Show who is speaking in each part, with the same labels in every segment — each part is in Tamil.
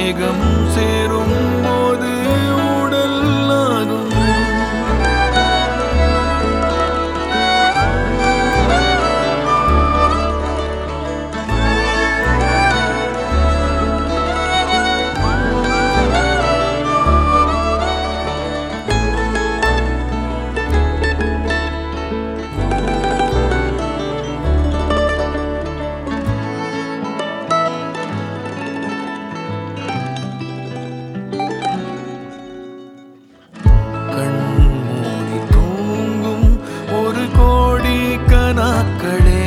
Speaker 1: தேகம் சேரும் போது உடல் ஆகும் கண்மூடி தூங்கும் ஒரு கோடி கனாக்களே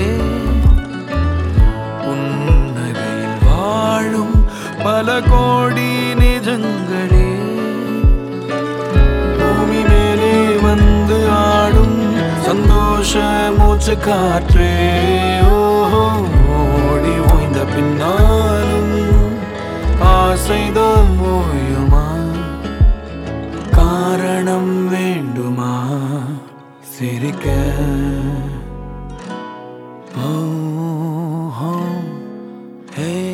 Speaker 1: புன்னகையில் வாழும் பல கோடி நிஜங்களே பூமி மேலே வந்து ஆடும் சந்தோஷ மூச்சு காற்றே ஓஹோ ஓடி ஓய்ந்த பின்னாலும் ஆசைதான் ஓயுமா காரணம் வேண்டுமா சிரிக்க ஓ ஹோ, ஹே